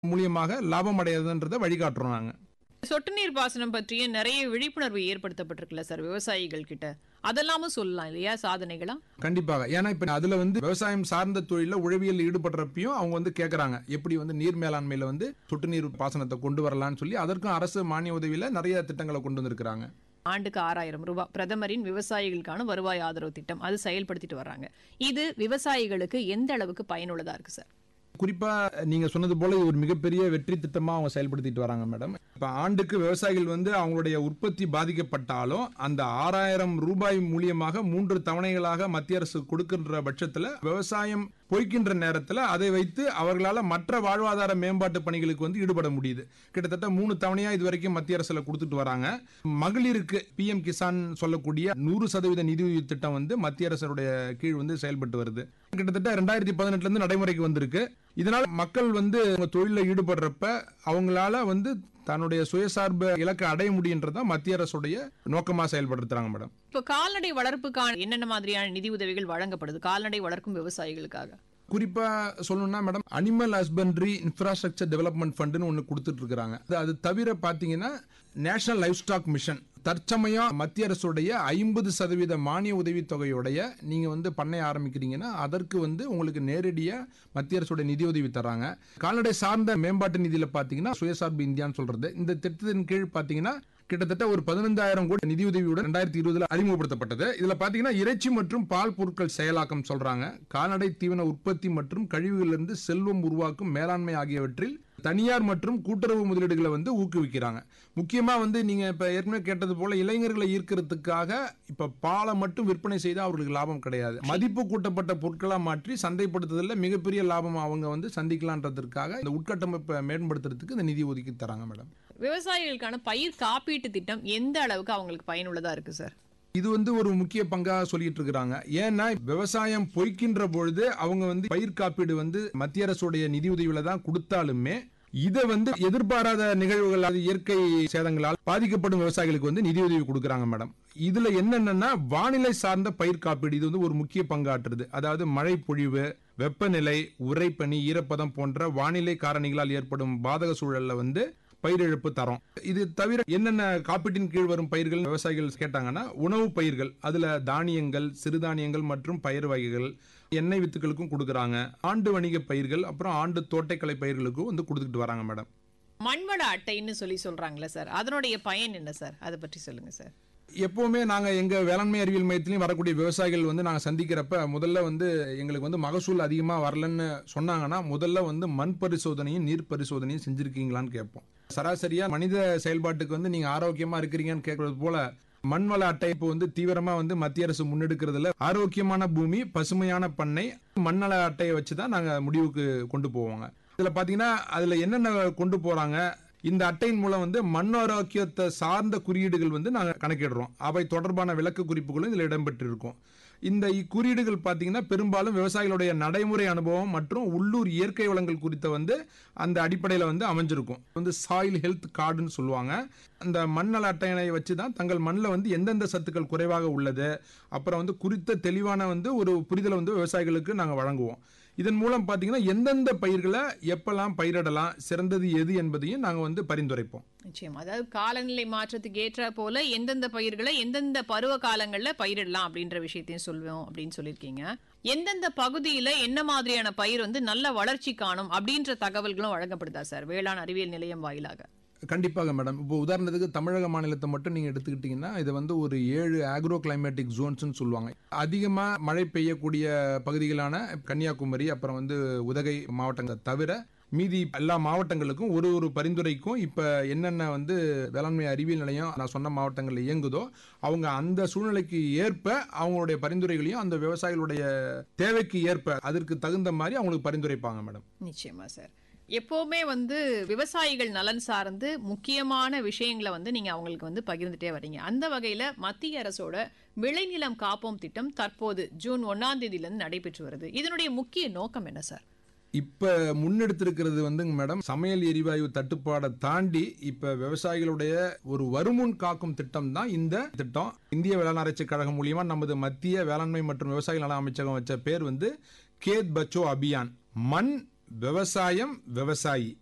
மூலியமாக லாபம் அடையிறதுன்றதை வழிகாட்டுறோம் நாங்க சொட்டு நீர் பாசனம் பற்றிய நிறைய விழிப்புணர்வு ஏற்படுத்தப்பட்டிருக்குல்ல சார் விவசாயிகள் கிட்ட அதெல்லாமும் சொல்லலாம் இல்லையா சாதனைகளா கண்டிப்பாக ஏன்னா இப்ப அதுல வந்து விவசாயம் சார்ந்த தொழில உழவியல் ஈடுபடுறப்பையும் அவங்க வந்து கேக்குறாங்க எப்படி வந்து நீர் மேலாண்மையில வந்து சொட்டு நீர் பாசனத்தை கொண்டு வரலாம்னு சொல்லி அதற்கும் அரசு மானிய உதவியில நிறைய திட்டங்களை கொண்டு வந்திருக்கிறாங்க ஆண்டுக்கு ஆறாயிரம் ரூபாய் பிரதமரின் விவசாயிகளுக்கான வருவாய் ஆதரவு திட்டம் அது செயல்படுத்திட்டு வர்றாங்க இது விவசாயிகளுக்கு எந்த அளவுக்கு பயனுள்ளதா இருக்கு சார் குறிப்பா நீங்க சொன்னது போல இது ஒரு மிகப்பெரிய வெற்றி திட்டமா அவங்க செயல்படுத்திட்டு வராங்க மேடம் இப்ப ஆண்டுக்கு விவசாயிகள் வந்து அவங்களுடைய உற்பத்தி பாதிக்கப்பட்டாலும் அந்த ஆறாயிரம் ரூபாய் மூலியமாக மூன்று தவணைகளாக மத்திய அரசு கொடுக்கின்ற பட்சத்துல விவசாயம் பொய்க்கின்ற நேரத்துல அதை வைத்து அவர்களால மற்ற வாழ்வாதார மேம்பாட்டு பணிகளுக்கு வந்து ஈடுபட முடியுது கிட்டத்தட்ட மூணு தவணையா இது வரைக்கும் மத்திய அரசுல கொடுத்துட்டு வராங்க மகளிருக்கு பிஎம் கிசான் சொல்லக்கூடிய நூறு சதவீத நிதியுதவி திட்டம் வந்து மத்திய அரசுடைய கீழ் வந்து செயல்பட்டு வருது கிட்டத்தட்ட ரெண்டாயிரத்தி பதினெட்டுல இருந்து நடைமுறைக்கு வந்திருக்கு இதனால மக்கள் வந்து அவங்க தொழில ஈடுபடுறப்ப அவங்களால வந்து தன்னுடைய சுயசார்பு இலக்கை அடைய முடியுன்றதா மத்திய அரசுடைய நோக்கமா செயல்படுத்துறாங்க மேடம் இப்போ கால்நடை வளர்ப்புக்கான என்னென்ன மாதிரியான நிதி உதவிகள் வழங்கப்படுது கால்நடை வளர்க்கும் விவசாயிகளுக்காக குறிப்பா சொல்லணும்னா madam animal husbandry infrastructure development ஃபண்டுன்னு ஒன்று கொடுத்துட்டு இருக்காங்க அது- அது தவிர பார்த்தீங்கன்னா நேஷனல் லைஃப் ஸ்டாக் மிஷன் தற்சமயம் மத்திய அரசுடைய ஐம்பது சதவீத மானிய உதவி தொகையுடைய நீங்க வந்து பண்ணை ஆரம்பிக்கிறீங்கன்னா அதற்கு வந்து உங்களுக்கு நேரடியா மத்திய அரசுடைய நிதி உதவி தராங்க கால்நடை சார்ந்த மேம்பாட்டு நிதியில பாத்தீங்கன்னா சுயசார்பு இந்தியான்னு சொல்றது இந்த திட்டத்தின் கீழ் பாத்தீங்கன்னா கிட்டத்தட்ட ஒரு பதினைந்தாயிரம் கோடி நிதியுதவியுடன் ரெண்டாயிரத்தி இருபதுல அறிமுகப்படுத்தப்பட்டது இதுல பாத்தீங்கன்னா இறைச்சி மற்றும் பால் பொருட்கள் செயலாக்கம் சொல்றாங்க கால்நடை தீவன உற்பத்தி மற்றும் கழிவுகளிலிருந்து செல்வம் உருவாக்கும் மேலாண்மை ஆகியவற்றில் தனியார் மற்றும் கூட்டுறவு முதலீடுகளை வந்து ஊக்குவிக்கிறாங்க முக்கியமா வந்து நீங்க இப்ப ஏற்கனவே கேட்டது போல இளைஞர்களை ஈர்க்கிறதுக்காக இப்ப பாலை மட்டும் விற்பனை செய்தா அவர்களுக்கு லாபம் கிடையாது மதிப்பு கூட்டப்பட்ட பொருட்களா மாற்றி சந்தைப்படுத்துதல்ல மிகப்பெரிய லாபம் அவங்க வந்து சந்திக்கலான்றதுக்காக இந்த உட்கட்டமைப்பை மேம்படுத்துறதுக்கு இந்த நிதி ஒதுக்கி தராங்க மேடம் விவசாயிகளுக்கான பயிர் காப்பீட்டு திட்டம் எந்த அளவுக்கு அவங்களுக்கு பயனுள்ளதா இருக்கு சார் இது வந்து ஒரு முக்கிய பங்கா சொல்லிட்டு இருக்கிறாங்க ஏன்னா விவசாயம் பொய்க்கின்ற பொழுது அவங்க வந்து பயிர் காப்பீடு வந்து மத்திய அரசுடைய நிதி உதவியில தான் கொடுத்தாலுமே இதை வந்து எதிர்பாராத நிகழ்வுகள் அது இயற்கை சேதங்களால் பாதிக்கப்படும் விவசாயிகளுக்கு வந்து நிதியுதவி கொடுக்கறாங்க மேடம் இதுல என்னென்னன்னா வானிலை சார்ந்த பயிர் காப்பீடு இது வந்து ஒரு முக்கிய பங்காற்றுது அதாவது மழை பொழிவு வெப்பநிலை உறைபனி ஈரப்பதம் போன்ற வானிலை காரணிகளால் ஏற்படும் பாதக சூழல்ல வந்து பயிரிழப்பு தரோம் இது தவிர என்னென்ன காப்பீட்டின் கீழ் வரும் பயிர்கள் விவசாயிகள் கேட்டாங்கன்னா உணவு பயிர்கள் அதுல தானியங்கள் சிறுதானியங்கள் மற்றும் பயிர் வகைகள் எண்ணெய் வித்துக்களுக்கும் கொடுக்கறாங்க ஆண்டு வணிக பயிர்கள் அப்புறம் ஆண்டு தோட்டக்கலை பயிர்களுக்கும் வந்து கொடுத்துட்டு வராங்க மேடம் மண்வள அட்டைன்னு சொல்லி சொல்றாங்களே சார் அதனுடைய பயன் என்ன சார் அதை பற்றி சொல்லுங்க சார் எப்பவுமே நாங்க எங்க வேளாண்மை அறிவியல் மையத்திலையும் வரக்கூடிய விவசாயிகள் வந்து நாங்க சந்திக்கிறப்ப முதல்ல வந்து எங்களுக்கு வந்து மகசூல் அதிகமா வரலன்னு சொன்னாங்கன்னா முதல்ல வந்து மண் பரிசோதனையும் நீர் பரிசோதனையும் செஞ்சிருக்கீங்களான்னு கேட்போம் சராசரியா மனித செயல்பாட்டுக்கு வந்து நீங்க ஆரோக்கியமா இருக்கிறீங்கன்னு கேட்கறது போல மண்வள அட்டை இப்போ வந்து தீவிரமா வந்து மத்திய அரசு முன்னெடுக்கிறதுல ஆரோக்கியமான பூமி பசுமையான பண்ணை மண்ணள அட்டையை வச்சு தான் நாங்க முடிவுக்கு கொண்டு போவோங்க இதுல பாத்தீங்கன்னா அதுல என்னென்ன கொண்டு போறாங்க இந்த அட்டையின் மூலம் வந்து மண் ஆரோக்கியத்தை சார்ந்த குறியீடுகள் வந்து நாங்கள் கணக்கிடுறோம் அவை தொடர்பான விளக்க குறிப்புகளும் இதில் இடம்பெற்றிருக்கும் இந்த குறியீடுகள் பார்த்தீங்கன்னா பெரும்பாலும் விவசாயிகளுடைய நடைமுறை அனுபவம் மற்றும் உள்ளூர் இயற்கை வளங்கள் குறித்த வந்து அந்த அடிப்படையில் வந்து அமைஞ்சிருக்கும் வந்து சாயில் ஹெல்த் கார்டுன்னு சொல்லுவாங்க அந்த மண்ணல அட்டையினை வச்சு தான் தங்கள் மண்ணில் வந்து எந்தெந்த சத்துக்கள் குறைவாக உள்ளது அப்புறம் வந்து குறித்த தெளிவான வந்து ஒரு புரிதலை வந்து விவசாயிகளுக்கு நாங்கள் வழங்குவோம் இதன் மூலம் பார்த்தீங்கன்னா எந்தெந்த பயிர்களை எப்பெல்லாம் பயிரிடலாம் சிறந்தது எது என்பதையும் நாங்கள் வந்து பரிந்துரைப்போம் நிச்சயம் அதாவது காலநிலை மாற்றத்துக்கு ஏற்ற போல எந்தெந்த பயிர்களை எந்தெந்த பருவ காலங்கள்ல பயிரிடலாம் அப்படின்ற விஷயத்தையும் சொல்லுவோம் அப்படின்னு சொல்லியிருக்கீங்க எந்தெந்த பகுதியில என்ன மாதிரியான பயிர் வந்து நல்ல வளர்ச்சி காணும் அப்படின்ற தகவல்களும் வழங்கப்படுதா சார் வேளாண் அறிவியல் நிலையம் வாயிலாக கண்டிப்பாக மேடம் இப்போ உதாரணத்துக்கு தமிழக மாநிலத்தை மட்டும் நீங்கள் எடுத்துக்கிட்டிங்கன்னா இது வந்து ஒரு ஏழு ஆக்ரோ கிளைமேட்டிக் ஜோன்ஸ்னு சொல்லுவாங்க அதிகமாக மழை பெய்யக்கூடிய பகுதிகளான கன்னியாகுமரி அப்புறம் வந்து உதகை மாவட்டங்கள் தவிர மீதி எல்லா மாவட்டங்களுக்கும் ஒரு ஒரு பரிந்துரைக்கும் இப்போ என்னென்ன வந்து வேளாண்மை அறிவியல் நிலையம் நான் சொன்ன மாவட்டங்களில் இயங்குதோ அவங்க அந்த சூழ்நிலைக்கு ஏற்ப அவங்களுடைய பரிந்துரைகளையும் அந்த விவசாயிகளுடைய தேவைக்கு ஏற்ப அதற்கு தகுந்த மாதிரி அவங்களுக்கு பரிந்துரைப்பாங்க மேடம் நிச்சயமா சார் எப்பவுமே வந்து விவசாயிகள் நலன் சார்ந்து முக்கியமான விஷயங்களை வந்து நீங்க அவங்களுக்கு வந்து பகிர்ந்துட்டே வரீங்க அந்த வகையில மத்திய அரசோட விளைநிலம் காப்போம் திட்டம் தற்போது ஜூன் ஒன்னாம் தேதியில இருந்து நடைபெற்று வருது இதனுடைய முக்கிய நோக்கம் என்ன சார் இப்ப முன்னெடுத்திருக்கிறது வந்துங்க மேடம் சமையல் எரிவாயு தட்டுப்பாடை தாண்டி இப்ப விவசாயிகளுடைய ஒரு வருமுன் காக்கும் திட்டம் தான் இந்த திட்டம் இந்திய வேளாண் ஆராய்ச்சி கழகம் மூலியமா நமது மத்திய வேளாண்மை மற்றும் விவசாய நல அமைச்சகம் வச்ச பேர் வந்து கேத் பச்சோ அபியான் மண் விவசாயம் விவசாயி